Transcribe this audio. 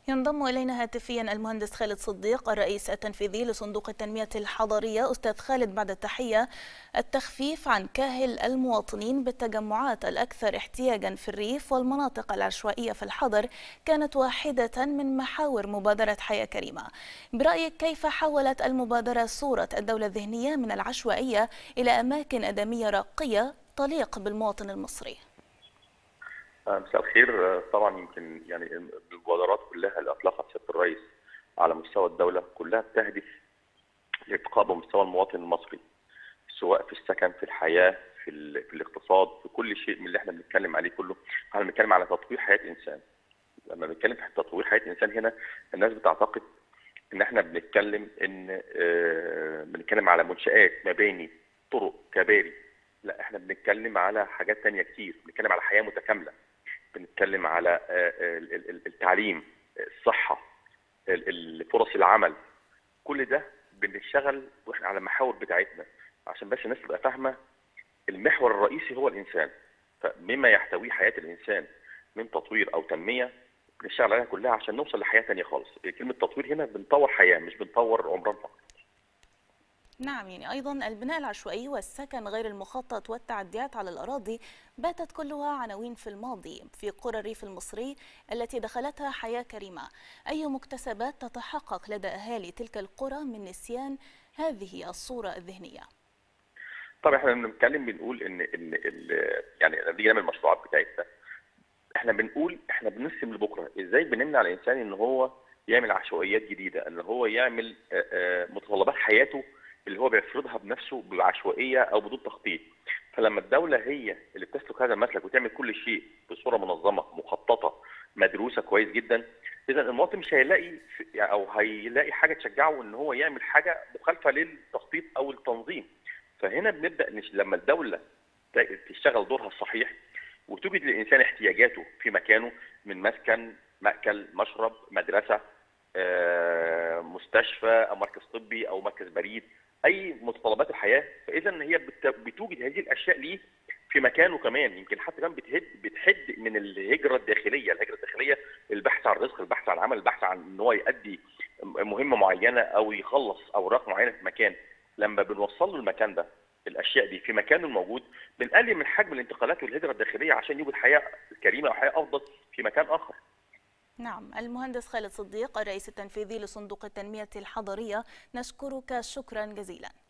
ينضم إلينا هاتفيا المهندس خالد صديق الرئيس التنفيذي لصندوق التنمية الحضرية أستاذ خالد بعد التحية التخفيف عن كاهل المواطنين بالتجمعات الأكثر احتياجا في الريف والمناطق العشوائية في الحضر كانت واحدة من محاور مبادرة حياة كريمة برأيك كيف حولت المبادرة صورة الدولة الذهنية من العشوائية إلى أماكن أدمية راقية تليق بالمواطن المصري؟ مساء الخير طبعا يمكن يعني المبادرات كلها اللي اطلقها سياده الرئيس على مستوى الدوله كلها بتهدف لارتقاء بمستوى المواطن المصري سواء في السكن في الحياه في, في الاقتصاد في كل شيء من اللي احنا بنتكلم عليه كله احنا بنتكلم على تطوير حياه انسان لما بنتكلم في تطوير حياه انسان هنا الناس بتعتقد ان احنا بنتكلم ان اه بنتكلم على منشات مباني طرق كباري لا احنا بنتكلم على حاجات تانية كتير بنتكلم على حياه متكامله بنتكلم على التعليم الصحة فرص العمل كل ده بنشتغل واحنا على المحاور بتاعتنا عشان بس الناس تبقى فاهمة المحور الرئيسي هو الإنسان فمما يحتويه حياة الإنسان من تطوير أو تنمية بنشتغل عليها كلها عشان نوصل لحياة تانية خالص كلمة تطوير هنا بنطور حياة مش بنطور عمران فقط نعم يعني أيضا البناء العشوائي والسكن غير المخطط والتعديات على الأراضي باتت كلها عناوين في الماضي في قرى الريف المصري التي دخلتها حياة كريمة أي مكتسبات تتحقق لدى أهالي تلك القرى من نسيان هذه الصورة الذهنية طبعا احنا بنتكلم بنقول ان ان يعني لما نيجي نعمل المشروعات بتاعتنا احنا بنقول احنا بنرسم لبكره ازاي بنمنع الانسان ان هو يعمل عشوائيات جديده ان هو يعمل متطلبات حياته اللي هو بيفرضها بنفسه بعشوائيه او بدون تخطيط فلما الدوله هي اللي بتسلك هذا المسلك وتعمل كل شيء بصوره منظمه مخططه مدروسه كويس جدا اذا المواطن مش هيلاقي او هيلاقي حاجه تشجعه ان هو يعمل حاجه مخالفه للتخطيط او التنظيم فهنا بنبدا نش... لما الدوله تشتغل دورها الصحيح وتوجد للانسان احتياجاته في مكانه من مسكن ماكل مشرب مدرسه مستشفى او مركز طبي او مركز بريد اي متطلبات الحياه فاذا هي بتوجد هذه الاشياء ليه في مكانه كمان يمكن حتى كمان بتهد بتحد من الهجره الداخليه، الهجره الداخليه البحث عن رزق، البحث عن عمل، البحث عن ان هو يؤدي مهمه معينه او يخلص اوراق معينه في مكان، لما بنوصل له المكان ده الاشياء دي في مكانه الموجود بنقلل من حجم الانتقالات والهجره الداخليه عشان يوجد حياه كريمه او حياه افضل في مكان اخر. نعم المهندس خالد صديق الرئيس التنفيذي لصندوق التنمية الحضرية نشكرك شكرا جزيلا